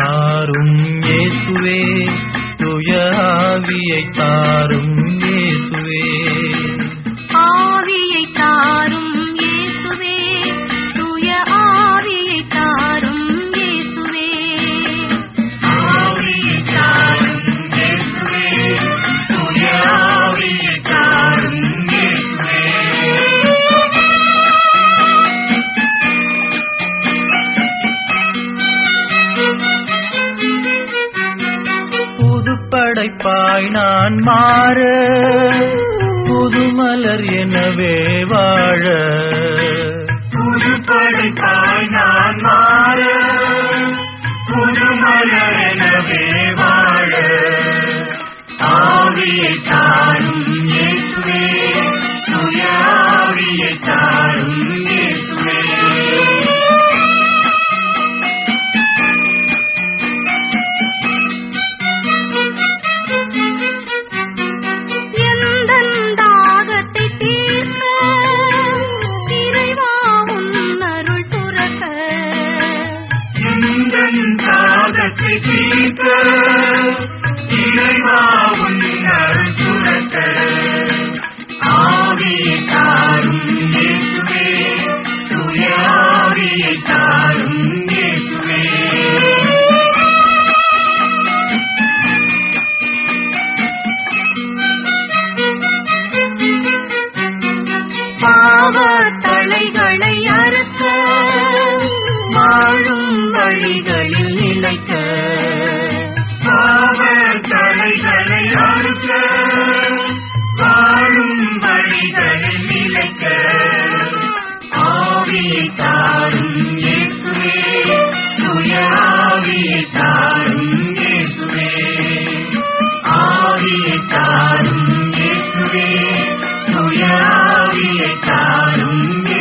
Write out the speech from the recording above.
தாரும் இயேசுவே துய ஆவியை தாரும் இயேசுவே ஆவியை தாரும் இயேசுவே தூய ஆவியை தாரும் இயேசுவே ஆவியை தாரும் இயேசுவே துய ஆவியை தாரும் இயேசுவே புதுப்படைப்பாய் நான் மாற புதுமலர் எனவே வாழ புதுப்படைப்பாய் நான் மாற புதுமலர் எனவே வாழ ஆவியை தாரும் இயேசுவே துய ஆவியை தாரும் இயேசுவே எந்தன் தாகத்தை தீர்க்க இறைவா உன் அருள் துறக்க எந்தன் தாகத்தை தீர்க்க இறைவா உன் அருள் சுரக்க ஆவியை தாரும் இயேசுவே துய ஆவியை தாரும் இயேசுவே பாவ தலைகளை அறுக்க வாழும் வழிகளில் நிலைக்க பாவ தலைகளை அறுக்க வாழும் வழிகளில் நிலைக்க ஆவியை தாரும் இயேசுவே துய ஆவியை தாரும் இயேசுவே ஆவியை தாரும் இயேசுவே துய ஆவியை தாரும்